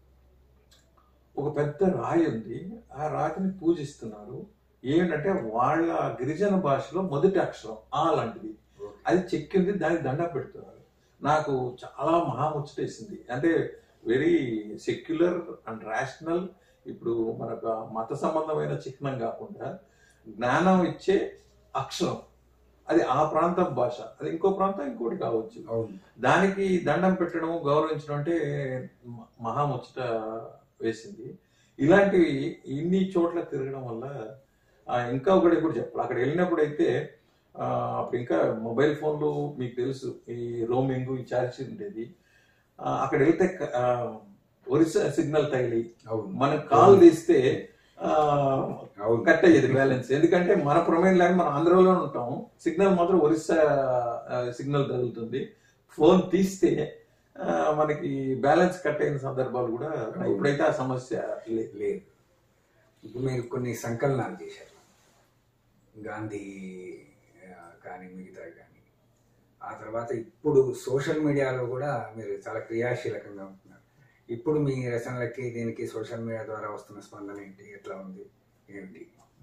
B: ఒక పెద్ద రాయి ఉంది ఆ రాతిని పూజిస్తున్నారు ఏంటంటే వాళ్ళ గిరిజన భాషలో మొదటి అక్షరం ఆ లాంటిది
A: ఓకే.
B: అది చెక్కింది దానికి దండం పెడుతున్నారు నాకు చాలా మహాముచ్చటేసింది అంటే వెరీ సెక్యులర్ అండ్ రేషనల్ ఇప్పుడు మనకు ఆ మత సంబంధమైన చిహ్నం కాకుండా జ్ఞానం ఇచ్చే అక్షరం అది ఆ ప్రాంతం భాష అది ఇంకో ప్రాంతం ఇంకోటి కావచ్చు
A: అవును
B: దానికి దండం పెట్టడం గౌరవించడం అంటే మ- మహాముచ్చట వేసింది ఇలాంటివి ఇన్ని చోట్ల తిరగడం వల్ల ఆ, ఇంకా ఒకటి కూడా చెప్పాలి అక్కడ వెళ్ళినప్పుడు అయితే ఆ, అప్పుడు ఇంకా మొబైల్ ఫోన్లు మీకు తెలుసు ఈ రోమింగ్ ఈ ఛార్జ్ ఉండేది ఆ, అక్కడ వెళ్తే క- ఆ, ఒరిస్సా సిగ్నల్ తగిలి
A: అవును
B: మనం కాల్ తీస్తే ఆ,
A: అవును
B: కట్ అయ్యేది బ్యాలెన్స్ ఎందుకంటే మన ప్రమేయం లేని మనం ఆంధ్రలో ఉంటాం సిగ్నల్ మాత్రం ఒరిస్సా ఆ, సిగ్నల్ తగులుతుంది ఫోన్ తీస్తే ఆ, మనకి బ్యాలెన్స్ కట్ అయిన సందర్భాలు కూడా ఉన్నాయి. ఇప్పుడైతే ఆ సమస్య లేదు
A: లేదు ఇప్పుడు మీరు కొన్ని సంకలనాలు చేశారు గాంధీ ఆ, కానీ మిగతా కానీ ఆ తర్వాత ఇప్పుడు సోషల్ మీడియాలో కూడా మీరు చాలా క్రియాశీలకంగా ఉంటున్నారు ఇప్పుడు మీ రచనలకి దీనికి సోషల్ మీడియా ద్వారా వస్తున్న స్పందన ఏంటి ఎట్లా ఉంది ఏంటి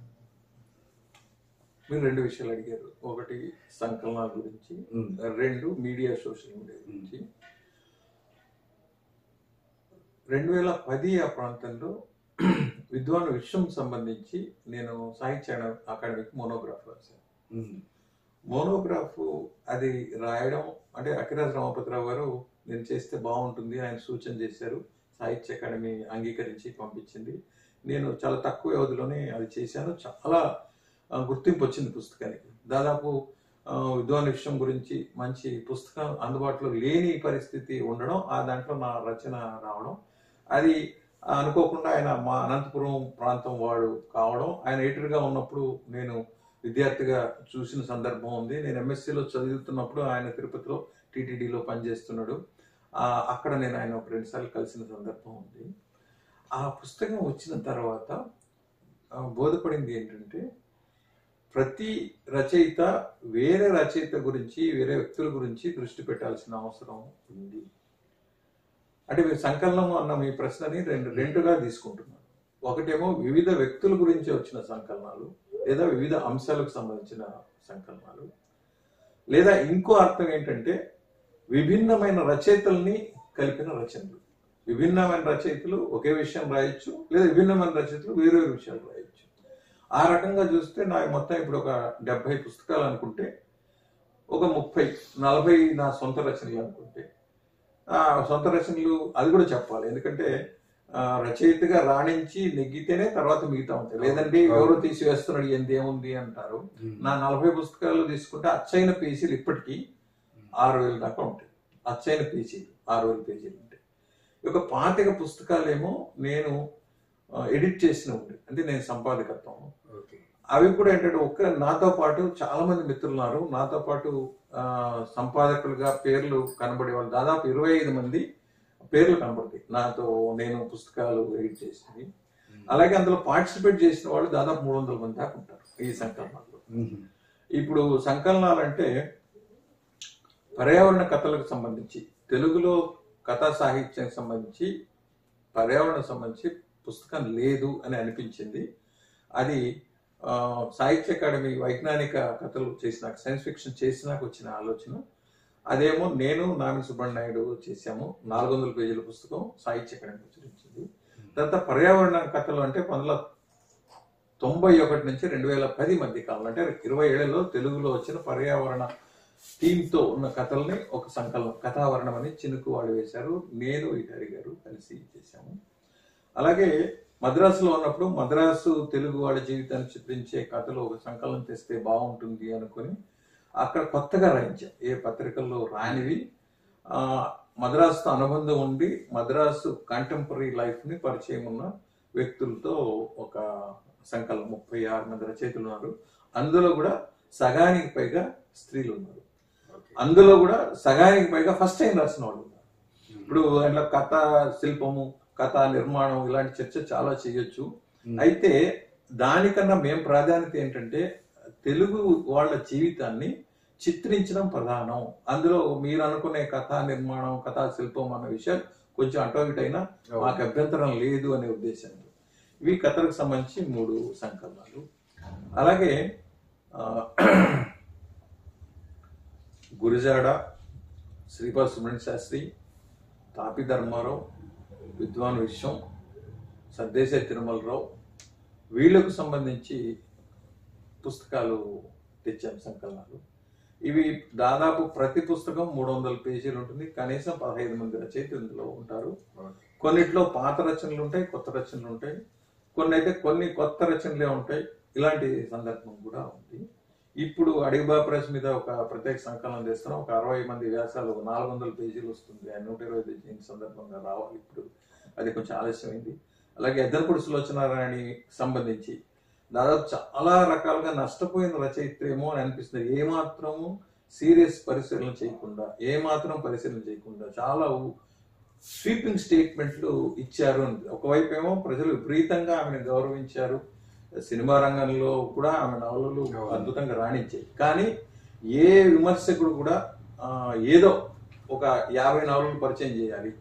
B: మీరు రెండు విషయాలు అడిగారు ఒకటి సంకలనాల గురించి
A: మ్మ్.
B: రెండు మీడియా సోషల్ మీడియా గురించి రెండు వేల పది ఆ ప్రాంతంలో విద్వాన్ విశ్వం సంబంధించి నేను సాహిత్య అకాడమీకి మోనోగ్రాఫ్ రాశాను
A: ఉమ్,
B: మోనోగ్రాఫ్ అది రాయడం అంటే అఖిరాజ్ రామపతిరావు గారు నేను చేస్తే బాగుంటుంది ఆయన సూచన చేశారు సాహిత్య అకాడమీ అంగీకరించి పంపించింది నేను చాలా తక్కువ వ్యవధిలోనే అది చేశాను చాలా ఆ, గుర్తింపు వచ్చింది పుస్తకానికి దాదాపు ఆ, విద్వాన్ విషయం గురించి మంచి పుస్తకం అందుబాటులో లేని పరిస్థితి ఉండడం ఆ దాంట్లో నా రచన రావడం అది అనుకోకుండా ఆయన మా అనంతపురం ప్రాంతం వాడు కావడం ఆయన ఎడిటర్గా ఉన్నప్పుడు నేను విద్యార్థిగా చూసిన సందర్భం ఉంది నేను ఎంఎస్సీలో చదువుతున్నప్పుడు ఆయన తిరుపతిలో టీటీడీలో పనిచేస్తున్నాడు ఆ, అక్కడ నేను ఆయన ఒక రెండు సార్లు కలిసిన సందర్భం ఉంది ఆ పుస్తకం వచ్చిన తర్వాత ఆ, బోధపడింది ఏంటంటే ప్రతి రచయిత వేరే రచయిత గురించి వేరే వ్యక్తుల గురించి దృష్టి పెట్టాల్సిన అవసరం ఉంది అంటే మీరు సంకలనం అన్న మీ ప్రశ్నని రెండు రెండుగా తీసుకుంటున్నాను ఒకటేమో వివిధ వ్యక్తుల గురించి వచ్చిన సంకలనాలు లేదా వివిధ అంశాలకు సంబంధించిన సంకలనాలు లేదా ఇంకో అర్థం ఏంటంటే విభిన్నమైన రచయితల్ని కలిపిన రచనలు విభిన్నమైన రచయితలు ఒకే విషయం రాయొచ్చు లేదా విభిన్నమైన రచయితలు వేరే వేరే విషయాలు రాయొచ్చు ఆ రకంగా చూస్తే నాకు మొత్తం ఇప్పుడు ఒక డెబ్బై పుస్తకాలు అనుకుంటే ఒక ముప్పై నలభై నా సొంత రచనలు అనుకుంటే ఆ సొంత రచనలు అది కూడా చెప్పాలి ఎందుకంటే ఆ, రచయితగా రాణించి నెగ్గితేనే తర్వాత మిగతా ఉంటాయి లేదంటే ఎవరో తీసివేస్తున్నాడు ఎంత ఏముంది అంటారు
A: ఉమ్,
B: నా నలభై పుస్తకాలు తీసుకుంటే అచ్చైన పేజీలు ఇప్పటికీ ఆరు వేల దాకా ఉంటాయి అచ్చైన పేజీలు ఆరు వేల పేజీలు ఉంటాయి ఒక పాతిక పుస్తకాలేమో నేను ఆ, ఎడిట్ చేసిన ఉంటాయి అంటే నేను సంపాదకత్వం
A: ఓకే
B: అవి కూడా ఏంటంటే ఒక్క నాతో పాటు చాలా మంది మిత్రులు ఉన్నారు నాతో పాటు ఆ, సంపాదకులుగా పేర్లు కనబడే వాళ్ళు దాదాపు ఇరవై ఐదు మంది పేర్లు కనబడతాయి నాతో నేను పుస్తకాలు ఎడిట్ చేసింది అలాగే అందులో పార్టిసిపేట్ చేసిన వాళ్ళు దాదాపు మూడు వందల మంది దాకా ఉంటారు ఈ సంకలనాల్లో
A: ఉమ్,
B: ఇప్పుడు సంకలనాలంటే పర్యావరణ కథలకు సంబంధించి తెలుగులో కథా సాహిత్యానికి సంబంధించి పర్యావరణ సంబంధించి పుస్తకం లేదు అని అనిపించింది అది ఆ, సాహిత్య అకాడమీ వైజ్ఞానిక కథలు చేసినాక సైన్స్ ఫిక్షన్ చేసినాక వచ్చిన ఆలోచన అదేమో నేను నామి సుబ్బణ్ చేశాము నాలుగు వందల పేజీల పుస్తకం సాహిత్య అకాడమీ ప్రచురించింది తర్వాత పర్యావరణ కథలు అంటే పంతొమ్మిది తొంభై ఒకటి నుంచి రెండు వేల పది మధ్య కాలంలో అంటే ఇరవై ఏళ్లలో తెలుగులో వచ్చిన పర్యావరణ థీమ్తో ఉన్న కథల్ని ఒక సంకలనం కథావరణం అని చినుకు వాడు వేశారు నేను ఇటారి గారు కలిసి చేశాము అలాగే మద్రాసులో ఉన్నప్పుడు మద్రాసు తెలుగు వాళ్ళ జీవితాన్ని చిత్రించే కథలు ఒక సంకలనం తెస్తే బాగుంటుంది అనుకుని అక్కడ కొత్తగా రాయించాం ఏ పత్రికల్లో రానివి ఆ, మద్రాసుతో అనుబంధం ఉండి మద్రాసు కంటెంపరీ లైఫ్ ని పరిచయం ఉన్న వ్యక్తులతో ఒక సంకలనం ముప్పై ఆరు మంది రచయితలు ఉన్నారు అందులో కూడా సగానికి పైగా స్త్రీలు ఉన్నారు
A: ఓకే
B: అందులో కూడా సగానికి పైగా ఫస్ట్ టైం రాసిన వాళ్ళు ఉన్నారు ఇప్పుడు అట్లా కథ శిల్పము కథ నిర్మాణం ఇలాంటి చర్చ చాలా చేయొచ్చు
A: ఉమ్,
B: అయితే దానికన్నా మేం ప్రాధాన్యత ఏంటంటే తెలుగు వాళ్ళ జీవితాన్ని చిత్రించడం ప్రధానం అందులో మీరు అనుకునే కథా నిర్మాణం కథా శిల్పం అన్న విషయాలు కొంచెం అటో ఇటు అయినా మాకు అభ్యంతరం లేదు అనే ఉద్దేశంతో ఇవి కథలకు సంబంధించి మూడు సంకలనాలు అలాగే ఆ, గురిజాడ శ్రీపాద సుబ్రహ్మణ్య శాస్త్రి తాపి ధర్మారావు విద్వాన్ విశ్వం సర్దేశాయ తిరుమలరావు వీళ్ళకు సంబంధించి పుస్తకాలు తెచ్చాం సంకలనాలు ఇవి దాదాపు ప్రతి పుస్తకం మూడు వందల పేజీలు ఉంటుంది కనీసం పదహైదు మంది రచయితలు ఇందులో ఉంటారు
A: ఓకే
B: కొన్నిట్లో పాత రచనలు ఉంటాయి కొత్త రచనలు ఉంటాయి కొన్ని అయితే కొన్ని కొత్త రచనలే ఉంటాయి ఇలాంటి సందర్భం కూడా ఉంది ఇప్పుడు అడిగిబా ప్రెస్ మీద ఒక ప్రత్యేక సంకలనం చేస్తున్నాం ఒక అరవై మంది వ్యాసాలు ఒక నాలుగు వందల పేజీలు వస్తుంది ఆ నూట ఇరవై పేజీ సందర్భంగా రావాలి ఇప్పుడు అది కొంచెం ఆలస్యమైంది అలాగే ఎద్దరపూడి సులోచనారాయణి సంబంధించి దాదాపు చాలా రకాలుగా నష్టపోయిన రచయిత్రేమో అని అనిపిస్తుంది ఏమాత్రము సీరియస్ పరిశీలన చేయకుండా ఏమాత్రం పరిశీలన చేయకుండా చాలా స్వీపింగ్ స్టేట్మెంట్లు ఇచ్చారు అని ఒకవైపు ఏమో ప్రజలు విపరీతంగా ఆమెను గౌరవించారు సినిమా రంగంలో కూడా ఆమె నవలలు
A: అవును.
B: అద్భుతంగా రాణించాయి కానీ ఏ విమర్శకుడు కూడా ఆ, ఏదో ఒక యాభై నవలలు పరిచయం చేయాలి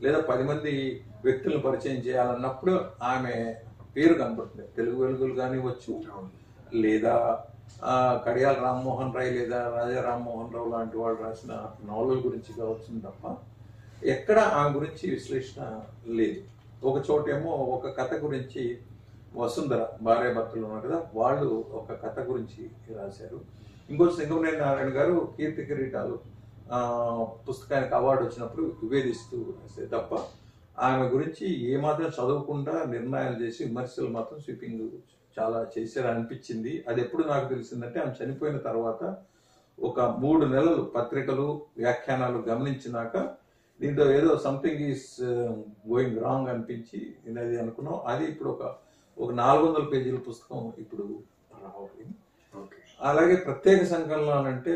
B: లేదా పది మంది వ్యక్తులను పరిచయం చేయాలన్నప్పుడు ఆమె పేరు కనపడుతుంది తెలుగు వెలుగులు కానివ్వచ్చు
A: అవును
B: లేదా ఆ, కడియాల రామ్మోహన్ రాయ్ లేదా రాజా రామ్మోహన్ రావు లాంటి వాళ్ళు రాసిన నవలల గురించి కావచ్చు తప్ప ఎక్కడ ఆమె గురించి విశ్లేషణ లేదు ఒక చోటేమో ఒక కథ గురించి వసుంధర భార్య భర్తలు ఉన్నారు కదా వాళ్ళు ఒక కథ గురించి రాశారు ఇంకో సింగమనేని నారాయణ గారు కీర్తి కిరీటాలు ఆ, పుస్తకానికి అవార్డు వచ్చినప్పుడు విభేదిస్తూ రాశారు తప్ప ఆమె గురించి ఏమాత్రం చదవకుండా నిర్ణయాలు చేసి విమర్శలు మాత్రం స్వీపింగ్ చాలా చేశారు అనిపించింది అది ఎప్పుడు నాకు తెలిసిందంటే ఆమె చనిపోయిన తర్వాత ఒక మూడు నెలలు పత్రికలు వ్యాఖ్యానాలు గమనించినాక దీంట్లో ఏదో సంథింగ్ ఈస్ గోయింగ్ రాంగ్ అనిపించి ఇది అనుకున్నాం అది ఇప్పుడు ఒక ఒక నాలుగు వందల పేజీల పుస్తకం ఇప్పుడు రావాలి
A: ఓకే
B: అలాగే ప్రత్యేక సంకలనాలు అంటే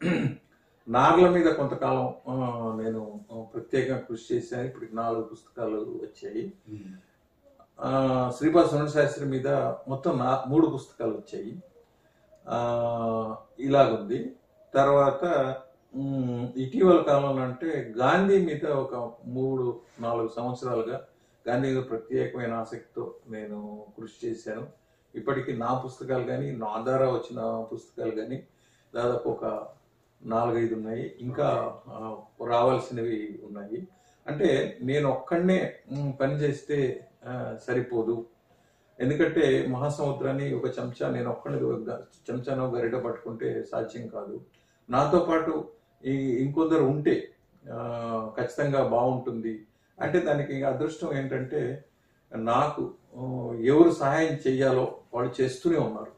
B: నార్ల మీద కొంతకాలం ఆ, నేను ఆ, ప్రత్యేకంగా కృషి చేశాను ఇప్పుడు నాలుగు పుస్తకాలు వచ్చాయి
A: ఉమ్.
B: ఆ, శ్రీపాద సునీల శాస్త్రి మీద మొత్తం నా మూడు పుస్తకాలు వచ్చాయి ఆ, ఇలాగుంది తర్వాత ఉమ్, ఇటీవల కాలంలో అంటే గాంధీ మీద ఒక మూడు నాలుగు సంవత్సరాలుగా గాంధీ మీద ప్రత్యేకమైన ఆసక్తితో నేను కృషి చేశాను ఇప్పటికీ నా పుస్తకాలు కానీ నా ద్వారా వచ్చిన పుస్తకాలు కానీ దాదాపు ఒక నాలుగైదు ఉన్నాయి ఇంకా ఆ, రావాల్సినవి ఉన్నాయి అంటే నేను ఒక్కడనే మ్, పని చేస్తే ఆ, సరిపోదు ఎందుకంటే మహాసముద్రాన్ని ఒక చెంచా నేను ఒక్కడిని గ- చెంచానో గరిట పట్టుకుంటే సాధ్యం కాదు నాతో పాటు ఈ ఇంకొందరు ఉంటే ఆ, ఖచ్చితంగా బాగుంటుంది అంటే దానికి అదృష్టం ఏంటంటే నాకు ఆ, ఎవరు సహాయం చెయ్యాలో వాళ్ళు చేస్తూనే ఉన్నారు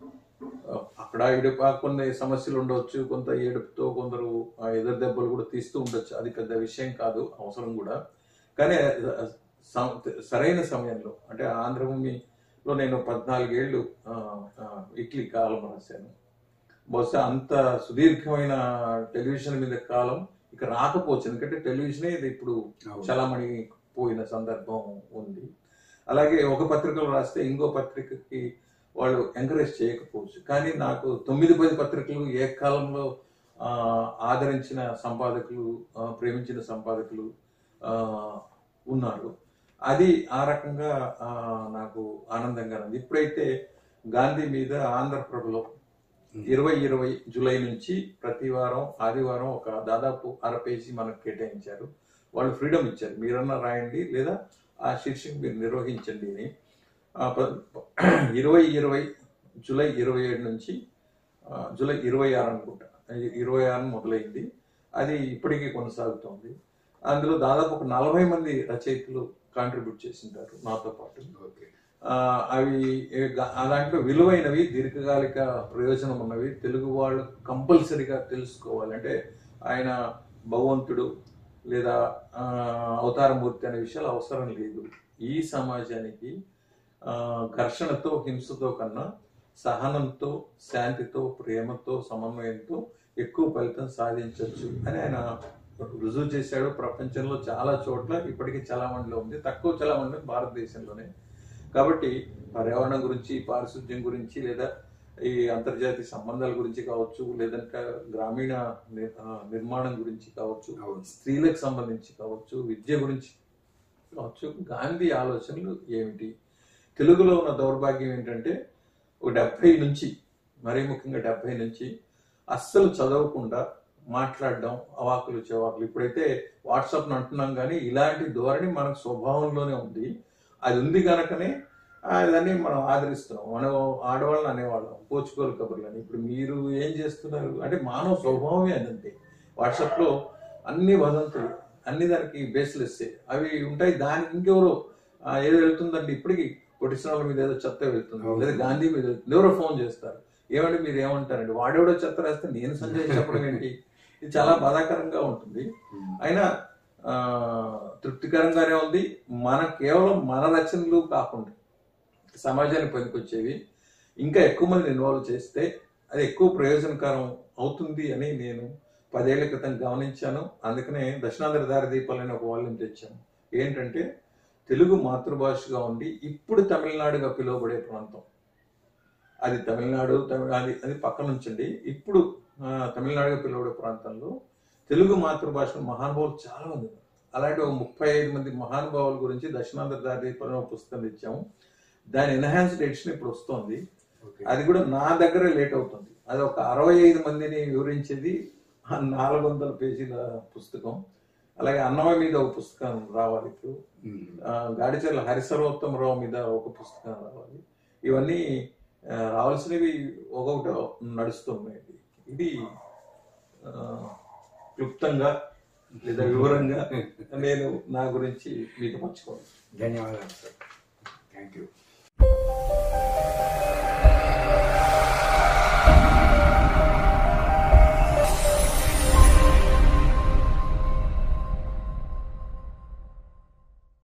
B: ఆ, అక్కడ ఇడుపు కొన్ని సమస్యలు ఉండవచ్చు కొంత ఏడుపుతో కొందరు ఆ, ఎదురు దెబ్బలు కూడా తీస్తూ ఉండొచ్చు అది పెద్ద విషయం కాదు అవసరం కూడా కానీ ఆ, సం- సరైన సమయంలో అంటే ఆంధ్రభూమిలో నేను పద్నాలుగేళ్ళు ఆ, ఆ, ఇట్లీ కాలం రాశాను బహుశా అంత సుదీర్ఘమైన టెలివిజన్ మీద కాలం ఇక రాకపోవచ్చు ఎందుకంటే టెలివిజనే ఇది ఇప్పుడు
A: అవును.
B: చలామణి పోయిన సందర్భం ఉంది అలాగే ఒక పత్రికలో రాస్తే ఇంకో పత్రికకి వాళ్ళు ఎంకరేజ్ చేయకపోవచ్చు కానీ నాకు తొమ్మిది పది పత్రికలు ఏకాలంలో ఆ, ఆదరించిన సంపాదకులు ఆ, ప్రేమించిన సంపాదకులు ఆ, ఉన్నారు అది ఆ రకంగా ఆ, నాకు ఆనందంగా ఉంది ఇప్పుడైతే గాంధీ మీద ఆంధ్రప్రభలో ఇరవై ఇరవై జూలై నుంచి ప్రతి వారం ఆదివారం ఒక దాదాపు అర పేజీ మనకు కేటాయించారు వాళ్ళు ఫ్రీడమ్ ఇచ్చారు మీరన్నా రాయండి లేదా ఆ శీర్షిక మీరు నిర్వహించండి అని ఆ ప- ఇరవై ఇరవై జూలై ఇరవై ఏడు నుంచి ఆ, జూలై ఇరవై ఆరు అనుకుంటా ఇ- ఇరవై ఆరు మొదలైంది అది ఇప్పటికీ కొనసాగుతోంది అందులో దాదాపు ఒక నలభై మంది రచయితలు కాంట్రిబ్యూట్ చేసింటారు నాతో పాటు
A: ఓకే
B: ఆ, అవి ఏ గా- ఆ దాంట్లో విలువైనవి దీర్ఘకాలిక ప్రయోజనం ఉన్నవి తెలుగు వాళ్ళు కంపల్సరిగా తెలుసుకోవాలి అంటే ఆయన భగవంతుడు లేదా ఆ, అవతారమూర్తి అనే విషయాలు అవసరం లేదు ఈ సమాజానికి ఆ, ఘర్షణతో హింసతో కన్నా సహనంతో శాంతితో ప్రేమతో సమన్వయంతో ఎక్కువ ఫలితం సాధించవచ్చు అని ఆయన రుజువు చేశాడు ప్రపంచంలో చాలా చోట్ల ఇప్పటికీ చలామణిలో ఉంది తక్కువ చలామణి భారతదేశంలోనే కాబట్టి పర్యావరణం గురించి పారిశుద్ధ్యం గురించి లేదా ఈ అంతర్జాతీయ సంబంధాల గురించి కావచ్చు లేదంటే గ్రామీణ ని- ఆ, నిర్మాణం గురించి కావచ్చు
A: అవును.
B: స్త్రీలకు సంబంధించి కావచ్చు విద్య గురించి కావచ్చు గాంధీ ఆలోచనలు ఏమిటి తెలుగులో ఉన్న దౌర్భాగ్యం ఏంటంటే ఒక డెబ్బై నుంచి మరీ ముఖ్యంగా డెబ్బై నుంచి అస్సలు చదవకుండా మాట్లాడడం అవాకులు చెవాకులు ఇప్పుడైతే వాట్సాప్ అంటున్నాం కానీ ఇలాంటి ధోరణి మనకు స్వభావంలోనే ఉంది అది ఉంది కనుకనే దాన్ని మనం ఆదరిస్తున్నాం మనం ఆడవాళ్ళని అనేవాళ్ళం పోచుకోలు కబుర్లు అని ఇప్పుడు మీరు ఏం చేస్తున్నారు అంటే మానవ స్వభావమే అదంతే వాట్సాప్లో అన్ని వదంతులు అన్ని దానికి బేస్లెస్ అవి ఉంటాయి దానికి ఇంకెవరో ఆ, ఏదో వెళ్తుందండి ఇప్పటికి కొట్టిస్తున్న మీద ఏదో చెత్త వెళ్తుంది
A: అవును.
B: లేదా గాంధీ మీద వెళ్తుంది ఎవరో ఫోన్ చేస్తారు ఏమంటే మీరు ఏమంటారండి వాడెవడో చెత్త రాస్తే నేను సంజయ్ చెప్పడం ఏంటి ఇది చాలా బాధాకరంగా ఉంటుంది
A: ఉమ్.
B: అయినా ఆ, తృప్తికరంగానే ఉంది మన కేవలం మన రచనలు కాకుండా సమాజానికి పనికొచ్చేవి ఇంకా ఎక్కువ మంది ఇన్వాల్వ్ చేస్తే అది ఎక్కువ ప్రయోజనకరం అవుతుంది అని నేను పదేళ్ల క్రితం గమనించాను అందుకనే దక్షిణాంధ్ర దారి దీపాలు అనే ఒక వాల్యూమ్ తెచ్చాను ఏంటంటే తెలుగు మాతృభాషగా ఉండి ఇప్పుడు తమిళనాడుగా పిలువబడే ప్రాంతం అది తమిళనాడు తమిళ అది అది పక్కన ఉంచండి ఇప్పుడు ఆ, తమిళనాడుగా పిలువబడే ప్రాంతంలో తెలుగు మాతృభాష మహానుభావులు చాలా మంది ఉన్నారు. అలాంటి ఒక ముప్పై ఐదు మంది మహానుభావుల గురించి దక్షిణాంధ్ర దారిపైన పుస్తకం తెచ్చాము దాని ఎన్హాన్స్డ్ ఎడిషన్ ఇప్పుడు వస్తుంది
A: ఓకే
B: అది కూడా నా దగ్గర లేట్ అవుతుంది అది ఒక అరవై ఐదు మందిని వివరించేది ఆ నాలుగు వందల పేజీల పుస్తకం అలాగే అన్నమయ్య మీద ఒక పుస్తకం రావాలి ఇప్పుడు
A: ఉమ్.
B: ఆ, గాడిచర్ల హరిసర్వోత్తమరావు మీద ఒక పుస్తకం రావాలి ఇవన్నీ ఆ, రావాల్సినవి ఒక్కొక్కటి నడుస్తున్నాయి ఇది ఆ, క్లుప్తంగా లేదా వివరంగా నేను నా గురించి మీతో పంచుకోవాలి
A: ధన్యవాదాలు సార్ థ్యాంక్ యూ